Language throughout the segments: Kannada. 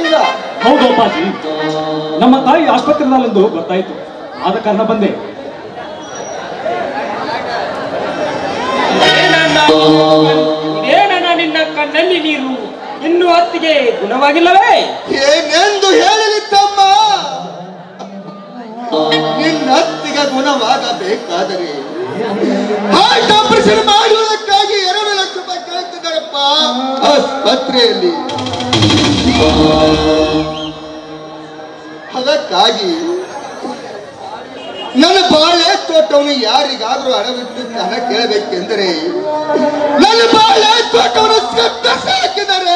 ಬಂದಿದ್ದೀರಾ ಹೌದು ಅಪ್ಪಾಜಿ ನಮ್ಮ ತಾಯಿ ಆಸ್ಪತ್ರೆನಲ್ಲೊಂದು ಗೊತ್ತಾಯ್ತು ಆದ ಕಾರಣ ಬಂದೆ ಇದೇನಣ್ಣ ನಿನ್ನ ಕಣ್ಣಲ್ಲಿ ನೀರು ಇನ್ನು ಅತ್ತಿಗೆ ಗುಣವಾಗಿಲ್ಲವೇ ಏನೆಂದು ಹೇಳಲಿ ತಮ್ಮ ನಿನ್ನ ಹತ್ತಿಗೆ ಗುಣವಾಗಬೇಕಾದರೆ ಹಾರ್ಟ್ ಆಪರೇಷನ್ ಮಾಡುವುದಕ್ಕಾಗಿ ಎರಡು ಲಕ್ಷ ರೂಪಾಯಿ ಕೇಳ್ತಿದ್ದಾರಪ್ಪ ಆಸ್ಪತ್ರೆಯಲ್ಲಿ ಅದಕ್ಕಾಗಿ ನನ್ನ ಬಾಳೆ ತೋಟವನ್ನು ಯಾರಿಗಾದ್ರೂ ಅಡವಿಟ್ಟು ಹಣ ಕೇಳಬೇಕೆಂದರೆ ನನ್ನ ಬಾಳೆ ತೋಟವನ್ನು ಕತ್ತರಿಸಿ ಹಾಕಿದ್ದಾರೆ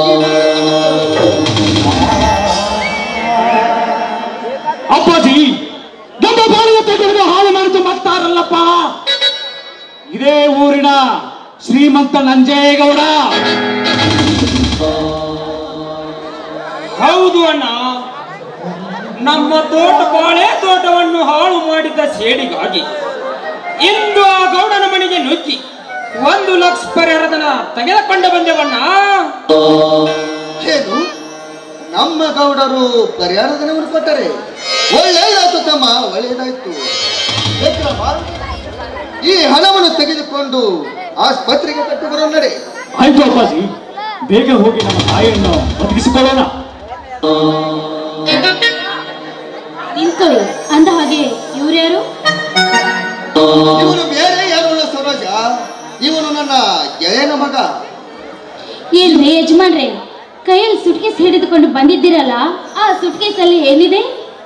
ಅಪ್ಪಾಜಿ ನಮ್ಮ ಬಾಳಿನ ತೋಟವನ್ನು ಹಾಳು ಮಾಡಿತು ಮಾಡ್ತಾರಲ್ಲಪ್ಪ ಇದೇ ಊರಿನ ಶ್ರೀಮಂತ ನಂಜೇಗೌಡ ಹೌದು ಅಣ್ಣ ನಮ್ಮ ತೋಟ ಬಾಳೆ ತೋಟವನ್ನು ಹಾಳು ಮಾಡಿದ್ದ ಸೇಡಿಗಾಗಿ ಇಂದು ಆ ಗೌಡನ ಮನೆಗೆ ನುಗ್ಗಿ ಒಂದು ಲಕ್ಷ ಪರಿಹಾರದನ ತೆಗೆದುಕೊಂಡು ಬಂದೆವಣ್ಣ ಏನು ನಮ್ಮ ಗೌಡರು ಪರಿಹಾರ ಧನವನ್ನು ಕೊಟ್ಟರೆ ಒಳ್ಳೆಯದಾಯ್ತು ತಮ್ಮ ಒಳ್ಳೆಯದಾಯ್ತು ವಿಕ್ರಮ, ಈ ಹಣವನ್ನು ತೆಗೆದುಕೊಂಡು ಆಸ್ಪತ್ರೆಗೆ ಕಟ್ಟು ಬರೋ ನಡೆ ಆಯ್ತು ಅಪ್ಪಾಜಿ ಬೇಗ ಹೋಗಿ ನಮ್ಮ ತಾಯಿಯನ್ನು ಬದುಕಿಸಿಕೊಳ್ಳೋಣ ನಿಂತ್ಕೊಳ್ಳಿ ಅಂದ ಹಾಗೆ ಇವ್ರ್ಯಾರು ಇವನು ಬೇರೆ ಯಾರು ಅಲ್ಲ ಸರೋಜ ಇವನು ನನ್ನ ಗೆಳೆಯನ ಮಗ ಏನ್ರಿ ಯಜಮಾನ್ರೆ ಕೈಯಲ್ಲಿ ಸುಟ್ಕೇಸ್ ಹಿಡಿದುಕೊಂಡು ಬಂದಿದ್ದೀರಲ್ಲ ಆ ಸುಟ್ಕೇಸ್ ಅಲ್ಲಿ ಏನಿದೆ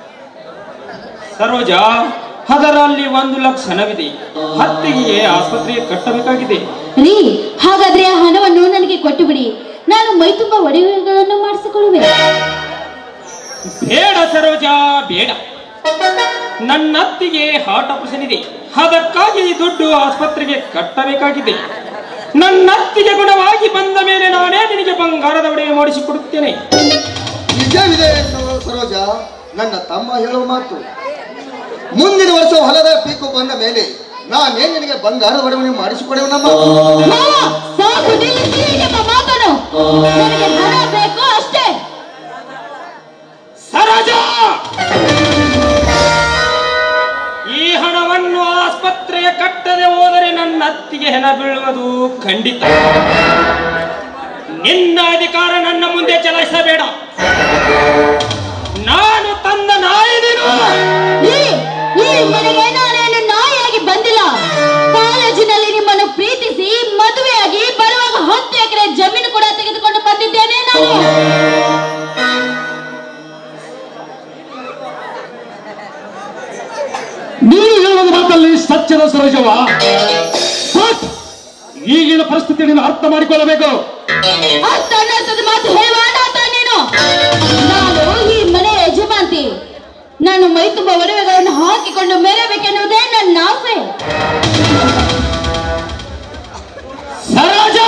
ಸರೋಜ ಅದರಲ್ಲಿ ಒಂದು ಲಕ್ಷ ಹಣವಿದೆ ಹತ್ತಿಗೆ ಆಸ್ಪತ್ರೆಗೆ ಕಟ್ಟಬೇಕಾಗಿದೆ ರೀ ಹಾಗಾದ್ರೆ ಆ ಹಣವನ್ನು ನನಗೆ ಕೊಟ್ಟು ಬಿಡಿ ನಾನು ಮೈ ತುಂಬಾ ಒಡವೆಗಳನ್ನು ಮಾಡಿಸಿಕೊಳ್ಳುವೆ ಬೇಡ ಸರೋಜ ಬೇಡ ನನ್ನ ಅತ್ತಿಗೆ ಹಾರ್ಟ್ ಆಪರೇಷನ್ ಇದೆ ಅದಕ್ಕಾಗಿ ಈ ದುಡ್ಡು ಆಸ್ಪತ್ರೆಗೆ ಕಟ್ಟಬೇಕಾಗಿದೆ ನನ್ನ ಅತ್ತಿಗೆ ಗುಣವಾಗಿ ಬಂದ ಮೇಲೆ ನಾನೇ ನಿನಗೆ ಬಂಗಾರದ ಒಡೆಯ ಮಾಡಿಸಿಕೊಡುತ್ತೇನೆ ನಿಜವಿದೆ ಸರೋ- ಸರೋಜ ನನ್ನ ತಮ್ಮ ಹೇಳುವ ಮಾತು ಮುಂದಿನ ವರ್ಷ ಹೊಲದ ಪೀಕು ಬಂದ ಮೇಲೆ ನಾನೇ ನಿನಗೆ ಬಂಗಾರ ಒಡವಣೆ ಮಾಡಿಸಿಕೊಡುವನಮ್ಮ ಮಾವ, ಸಾಕು ನಿಲ್ಲಿಸಿ ನಿಮ್ಮ ಮಾತನ್ನು ನನಗೆ ಹಣ ಬೇಕು ಅಷ್ಟೇ ಸರೋಜ ಈ ಹಣವನ್ನು ಆಸ್ಪತ್ರೆಗೆ ಕಟ್ಟದೆ ಹೋದರೆ ನನ್ನ ಅತ್ತಿಗೆ ಹೆಣ ಬೀಳುವುದು ಖಂಡಿತ ನಿನ್ನ ಅಧಿಕಾರ ನನ್ನ ಮುಂದೆ ಚಲಾಯಿಸಬೇಡ ನಾನು ತಂದ ನಾಯಿ ನೀನು ಈ ಈ ಮನೆಗೆ ನಾನೇನು ನಾಯಿಯಾಗಿ ಬಂದಿಲ್ಲ ಕಾಲೇಜಿನಲ್ಲಿ ನಿಮ್ಮನ್ನು ಪ್ರೀತಿಸಿ ಮದುವೆಯಾಗಿ ಬರುವಾಗ ಹತ್ತು ಎಕರೆ ಜಮೀನು ಕೂಡ ತೆಗೆದುಕೊಂಡು ಬಂದಿದ್ದೇನೆ ನಾನು ನೀನು ಹೇಳುವ ಮಾತಲ್ಲಿ ಸತ್ಯದ ಸರೋಜವ ಬಟ್ ಈಗಿನ ಪರಿಸ್ಥಿತಿಯನ್ನು ಅರ್ಥ ಮಾಡಿಕೊಳ್ಳಬೇಕು ಅರ್ಥ ಅನ್ನಿಸ್ತದ ಮಾತು ಹೇಳುವ ಅನಾಥ ನೀನು ನಾನು ಈ ಮನೆ ಯಜಮಾಂತಿ ನಾನು ಮೈ ತುಂಬ ಒಡವೆಗಳನ್ನು ಹಾಕಿಕೊಂಡು ಮೆರಬೇಕೆನ್ನುವುದೇ ನನ್ನ ಆಸೆ ಸರೋಜ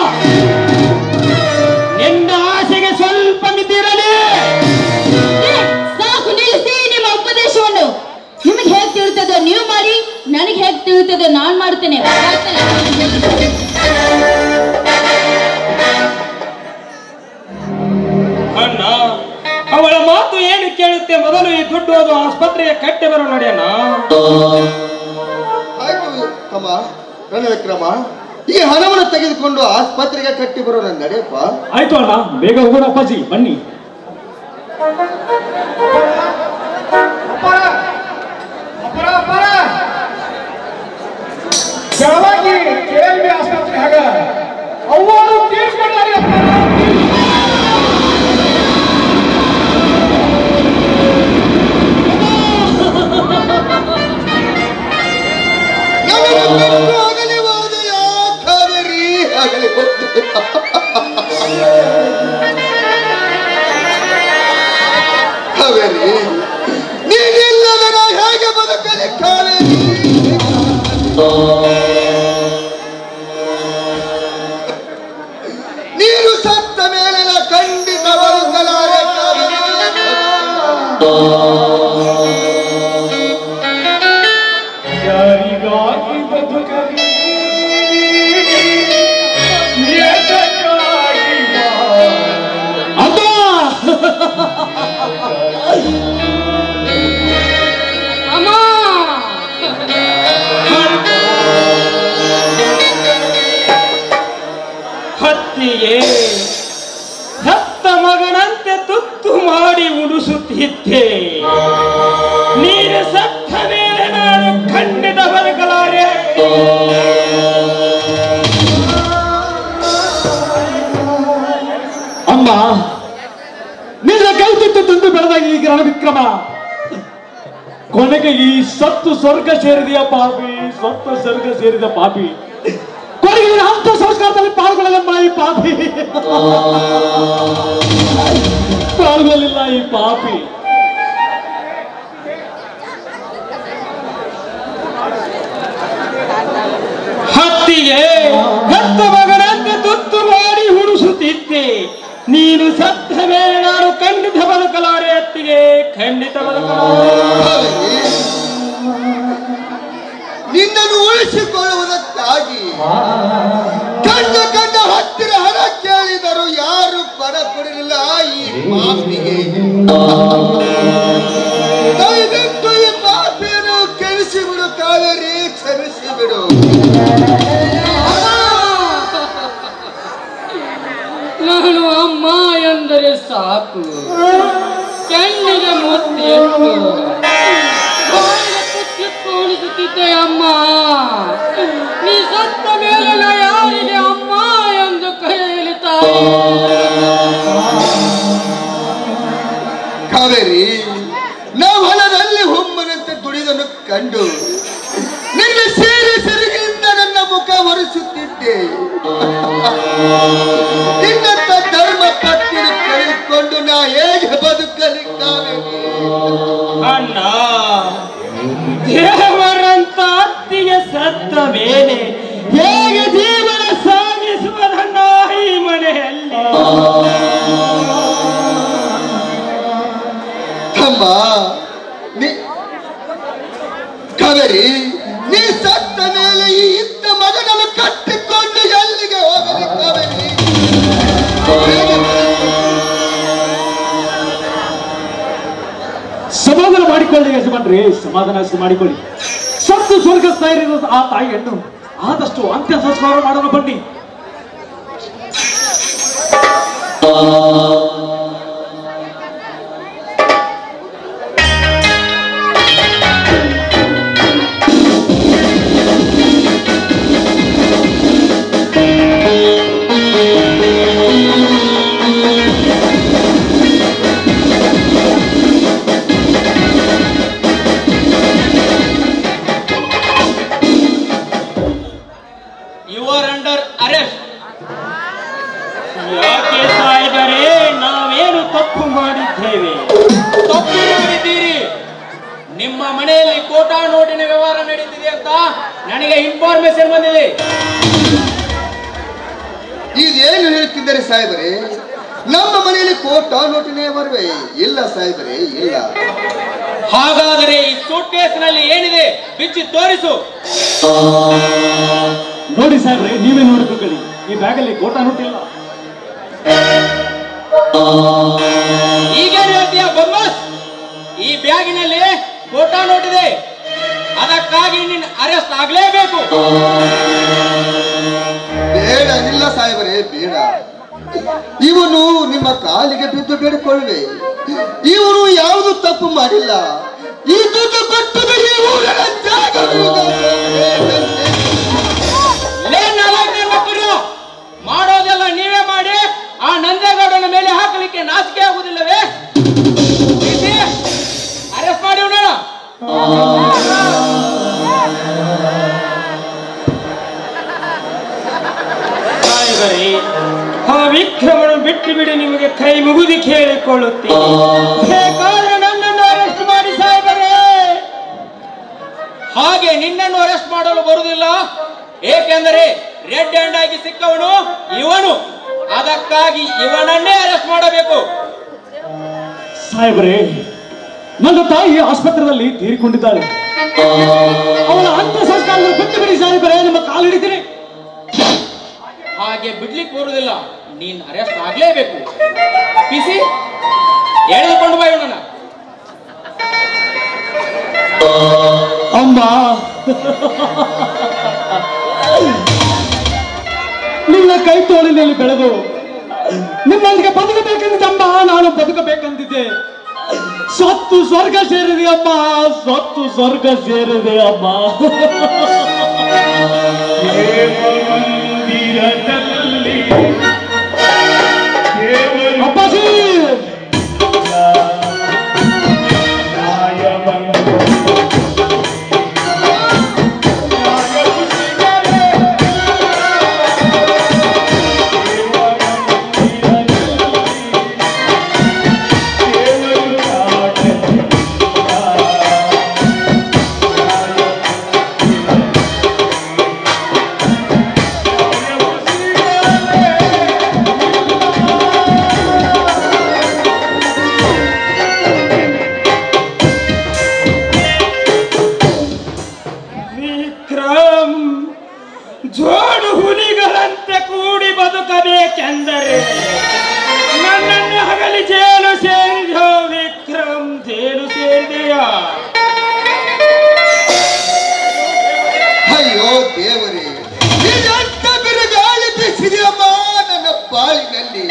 ನಿನ್ನ ಆಸೆಗೆ ಸ್ವಲ್ಪ ಮಿತಿರಲಿ ಏ, ಸಾಕು ನಿಲ್ಲಿಸಿ ನಿಮ್ಮ ಉಪದೇಶವನ್ನು ನಿಮಗೆ ಹೇಗೆ ತಿಳಿತದೋ ನೀವು ಮಾಡಿ ನನಗೆ ಹೇಗೆ ತಿಳಿತದೋ ನಾನು ಮಾಡ್ತೇನೆ ಬರ್ತೇನೆ. ಅಣ್ಣ ಅವಳ ಮಾತು ಏನು ಕೇಳುತ್ತೆ ಮೊದಲು ಈ ದುಡ್ಡು ಅದು ಆಸ್ಪತ್ರೆಗೆ ಕಟ್ಟಿ ಬರೋ ನಡೆಯಣ್ಣ ಆಯ್ತು ತಮ್ಮ ರಣವಿಕ್ರಮ ಈ ಹಣವನ್ನು ತೆಗೆದುಕೊಂಡು ಆಸ್ಪತ್ರೆಗೆ ಕಟ್ಟಿ ಬರೋಣ ನಡೆಯಪ್ಪ ಆಯ್ತು ಅಣ್ಣ ಬೇಗ ಹೋಗೋಣ ಅಪ್ಪಾಜಿ ಬನ್ನಿ ಬೆಳವಾಗಿ ಕೆಎಲ್ಬಿ ಆಸ್ಪತ್ರೆ ಆಗ ಅವರು ತೀರ್ಸ್ಕೊಂಡಾರೆ ನನ್ನನ್ನು ಬಿಟ್ಟು ಅಗಲಿ ಹೋದೆಯಾ ಕಾವೇರಿ ಅಗಲಿ ಹೋದೆಯಾ? ಕಾವೇರಿ ನೀನಿಲ್ಲದ ನಾ ಹೇಗೆ ಬದುಕಲಿ ಕಾವೇರಿ ನೀನು ಸತ್ತ ಮೇಲೆ ನಾ ಖಂಡಿತ ಬದುಕಲಾರೆ ಕಾವೇರಿ ಯಾರಿಗಾಗಿ ಬದುಕಲಿ ಎದಕ್ಕಾಗಿ ಬಾಳಲಿ? ಅಮ್ಮ ಮಗನಂತೆ ತುತ್ತು ಮಾಡಿ ಉಣಿಸುತ್ತಿದ್ದೆ ನೀನು ಸತ್ತ ಮೇಲೆ ನಾನು ಖಂಡಿತ ಬದುಕಲಾರೆ ಅಮ್ಮ ನಿನ್ನ ಕೈ ತುತ್ತು ತಿಂದು ಬೆಳೆದಾಗ ಈ ಗ್ರಹಣ ವಿಕ್ರಮ ಕೊನೆಗೆ ಈ ಸತ್ತು ಸ್ವರ್ಗ ಸೇರಿದೆಯ ಪಾಪಿ ಸತ್ತು ಸ್ವರ್ಗ ಸೇರಿದ ಪಾಪಿ ಕೊನೆಗೆ ನೀನು ಅಂತ ಸಂಸ್ಕಾರದಲ್ಲಿ ಪಾಲ್ಗೊಳ್ಳಲಮ್ಮ ಈ ಪಾಪಿ ಪಾಲ್ಗೊಳ್ಳಿಲ್ಲ ಈ ಪಾಪಿ ಹತ್ತಿಗೆ ಹೆತ್ತ ಮಗನಂತೆ ತುತ್ತು ಮಾಡಿ ಉಣಿಸುತ್ತಿದ್ದೆ ನೀನು ಸತ್ತ ಮೇಲೆ ನಾನು ಖಂಡಿತ ಬದುಕಲಾರೆ ಅತ್ತಿಗೆ ಖಂಡಿತ ಬದುಕಲಾರೆ ಕಾವೇರಿ, ನಿನ್ನನ್ನು ಉಳಿಸಿಕೊಳ್ಳುವುದಕ್ಕಾಗಿ ಕಂಡ ಕಂಡ ಹತ್ತಿರ ಹಣ ಕೇಳಿದರು ಯಾರು ಪರ ಕೊಡಲಿಲ್ಲ ಈ ಪಾಪಿಗೆ ದಯವಿಟ್ಟು ಈ ಪಾಪಿಯನ್ನು ಕೆಳಿಸಿ ಬಿಡು ಕಾವೇರಿ ಕ್ಷಮಿಸಿ ಬಿಡು ನಾನು ಅಮ್ಮ ಎಂದರೆ ಸಾಕು ಕಣ್ಣಿಗೆ ಮುತ್ತಿಟ್ಟು ಬಾಯಿಗೆ ತುತ್ತಿಟ್ಟು ಉಳಿಸುತ್ತಿದ್ದೆ ಅಮ್ಮ ನೀ ಸತ್ತ ಮೇಲೆ ನಾ ಯಾರಿಗೆ ಅಮ್ಮ ಎಂದು ಕರೆಯಲಿ ತಾಯಿ ಕಾವೇರಿ ನಾವು ಹೊಲದಲ್ಲಿ ಹುಮ್ಮನಂತೆ ದುಡಿದನ್ನು ಕಂಡು ನಿನ್ನ ಸೇರಿ ಸೆರಗಿನಿಂದ ನನ್ನ ಮುಖ ಒರೆಸುತ್ತಿದ್ದೆ ನಿನ್ನಂತ ಧರ್ಮ ಪತ್ನಿ ಕಳೆದುಕೊಂಡು ನಾ ಹೇಗೆ ಬದುಕಲಿ ಕಾವೇರಿ ಅಣ್ಣ ದೇವರಂತ ಅತ್ತಿಗೆ ಸತ್ತ ಮೇಲೆ ಹೇಗೆ ಜೀವನ ಸಾಗಿಸುವುದನ್ನ ಈ ಮನೆಯಲ್ಲಿ ತಮ್ಮ ನೀ ಕಾವೇರಿ ನೀ ಸತ್ತ ಮೇಲೆ ಈ ಇದ್ದ ಮಗನನ್ನು ಕಟ್ಟಿಕೊಂಡು ಎಲ್ಲಿಗೆ ಹೋಗಲಿ ಕಾವೇರಿ ಹೇಗೆ ಸಮಾಧಾನ ಮಾಡಿಕೊಳ್ಳಿ ಯಜಮಾನ್ರಿ ಸಮಾಧಾನ ಮಾಡಿಕೊಳ್ಳಿ ಸತ್ತು ಸ್ವರ್ಗಸ್ಥ ಇರೋ ಆ ತಾಯಿಯನ್ನು ಆದಷ್ಟು ಅಂತ್ಯ ಸಂಸ್ಕಾರ ಮಾಡಲು ಬನ್ನಿ ಯು ಆರ್ ಅಂಡರ್ ಅರೆಸ್ಟ್ ಯಾಕೆ ಸಾಯಿದರೆ ನಾವೇನು ತಪ್ಪು ಮಾಡಿದ್ದೇವೆ ತಪ್ಪು ಮಾಡಿದ್ದೀರಿ ನಿಮ್ಮ ಮನೆಯಲ್ಲಿ ಕೋಟಾ ನೋಟಿನ ವ್ಯವಹಾರ ನಡೀತಿದೆ ಅಂತ ನನಗೆ ಇನ್ಫಾರ್ಮೇಶನ್ ಬಂದಿದೆ ಇದೇನು ಹೇಳ್ತಿದ್ದಾರೆ ಸಾಹೇಬರೇ ನಮ್ಮ ಮನೆಯಲ್ಲಿ ಕೋಟ ನೋಟಿನೇ ಬರುವೆ ಇಲ್ಲ ಸಾಹೇಬರೇ ಇಲ್ಲ ಹಾಗಾದರೆ ಈ ಸೂಟ್ ಕೇಸ್ನಲ್ಲಿ ಏನಿದೆ ಬಿಚ್ಚಿ ತೋರಿಸು ನೋಡಿ ಸಾಹೇಬ್ರೆ ನೀವೇ ನೋಡಿ ತಿಳ್ಕೊಳ್ಳಿ ಈ ಬ್ಯಾಗಲ್ಲಿ ಕೋಟ ನೋಟಿಲ್ಲ ಈಗೇನು ಹೇಳ್ತೀಯ ಬೊಮ್ಮಸ್ ಈ ಬ್ಯಾಗಿನಲ್ಲಿ ಕೋಟಾ ನೋಟ್ ಇದೆ ಅದಕ್ಕಾಗಿ ನಿನ್ನ ಅರೆಸ್ಟ್ ಆಗ್ಲೇಬೇಕು ಬೇಡ ಇಲ್ಲ ಸಾಹೇಬರೇ ಬೇಡ ಇವನು ನಿಮ್ಮ ಕಾಲಿಗೆ ಬಿದ್ದು ಬೇಡಿಕೊಳ್ಳುವೆ ಇವನು ಯಾವುದು ತಪ್ಪು ಮಾಡಿಲ್ಲ ಈ ದುಡ್ಡು ಕೊಟ್ಟದು ಈ ಊರಿನ ಜಾಗವಿರುವುದ ಲೇ ನಾಲ್ಕು ಮಕ್ಕಳು ಮಾಡೋದೆಲ್ಲ ನೀವೇ ಮಾಡಿ ಆ ನಂದೇಗೌಡನ ಮೇಲೆ ಹಾಕಲಿಕ್ಕೆ ನಾಚಿಕೆ ಆಗುದಿಲ್ಲವೇ ಅರೆಸ್ಟ್ ಮಾಡಿ ನೋಡೋಣ ಸಾಯಿಬರೇ ಆ ವಿಕ್ರಮನು ಬಿಟ್ಟು ಬಿಡಿ ನಿಮಗೆ ಕೈ ಮುಗುದಿ ಕೇಳಿಕೊಳ್ಳುತ್ತೇನೆ ಬೇಕಾದ್ರೆ ನನ್ನನ್ನು ಅರೆಸ್ಟ್ ಮಾಡಿ ಸಾಯಿಬರೇ ಹಾಗೆ ನಿನ್ನನ್ನು ಅರೆಸ್ಟ್ ಮಾಡಲು ಬರುವುದಿಲ್ಲ ಏಕೆಂದರೆ ರೆಡ್ ಹ್ಯಾಂಡ್ ಆಗಿ ಸಿಕ್ಕವನು ಇವನು ಅದಕ್ಕಾಗಿ ಇವನನ್ನೇ ಅರೆಸ್ಟ್ ಮಾಡಬೇಕು ಸಾಹೇಬ್ರೆ ನನ್ನ ತಾಯಿ ಆಸ್ಪತ್ರೆಯಲ್ಲಿ ತೀರಿಕೊಂಡಿದ್ದಾಳೆ ಅವಳ ಅಂತ್ಯ ಸಂಸ್ಕಾರವನ್ನು ಬಿಟ್ಟು ಬಿಡಿ ಸಾಹೇಬ್ರೆ ನಿಮ್ಮ ಕಾಲು ಹಿಡಿತೀನಿ ಹಾಗೆ ಬಿಡ್ಲಿಕ್ಕೆ ಬರುವುದಿಲ್ಲ ನೀನ್ ಅರೆಸ್ಟ್ ಆಗ್ಲೇಬೇಕು ಪಿಸಿ ಎಳೆದುಕೊಂಡು ಬಾ ಇವನನ್ನ ಅಮ್ಮ ನಿನ್ನ ಕೈ ತೋಳಿನಲ್ಲಿ ಬೆಳೆದು ನಿಮ್ಮೊಂದಿಗೆ ಬದುಕಬೇಕೆಂದಿದ್ದಮ್ಮ ನಾನು ಬದುಕಬೇಕಂದಿದ್ದೆ ಸತ್ತು ಸ್ವರ್ಗ ಸೇರಿದೆ ಅಮ್ಮ ಸತ್ತು ಸ್ವರ್ಗ ಸೇರಿದೆ ಅಮ್ಮ ಮಂದಿರದಲ್ಲಿ ಕೇವಲ ಅಪ್ಪಾಜಿ ನ್ಯಾಯವನ್ನು ನ್ಯಾಯವು ಸಿಗದೆ ವಿಕ್ರಮ್ ಜೋಡು ಹುಲಿಗಳಂತೆ ಕೂಡಿ ಬದುಕಬೇಕೆಂದರೆ ನನ್ನನ್ನು ಹಗಲಿ ಜೇಲು ಸೇರಿದೋ ವಿಕ್ರಮ್ ಜೇಲು ಸೇರಿದೆಯಾ ಅಯ್ಯೋ ದೇವರೇ ಇದೆಂತ ಬಿರುಗಾಳಿ ಬೀಸಿದೆಯಮ್ಮ ನನ್ನ ಬಾಳಿನಲ್ಲಿ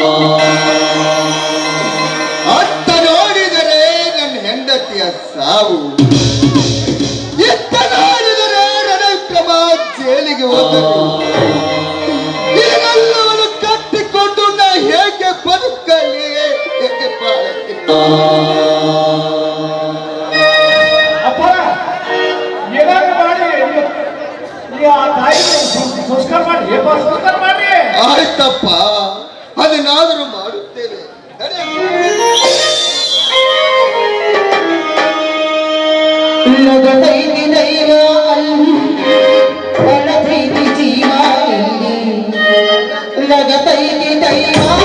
ಅತ್ತ ನೋಡಿದರೆ ನನ್ನ ಹೆಂಡತಿಯ ಸಾವು ಇತ್ತ ನೋಡಿದರೆ ರಣಕ್ರಮ ಜೈಲಿಗೆ ಹೋದನು ಇದನ್ನೆಲ್ಲವನ್ನು ಕಟ್ಟಿಕೊಂಡು ನಾ ಹೇಗೆ ಬದುಕಲಿ ಹೇಗೆ ಬಾಳಲಿ ಅಪ್ಪ ಏನಾದ್ರು ಮಾಡಿ ಈ ಆ ತಾಯಿ ಸಂಸ್ಕಾರ ಮಾಡಿ ಏಪ ಸಂಸ್ಕಾರ ಮಾಡಿ ಆಯ್ತಪ್ಪ ಅದನ್ನಾದರೂ ಮಾಡುತ್ತೇವೆ ನಡೆ. ಲಗತೈತಿ ದೈವ ಅಲ್ಲಿ ಒಳತೈತಿ ಜೀವ ಇಲ್ಲಿ ಲಗತೈತಿ ದೈವ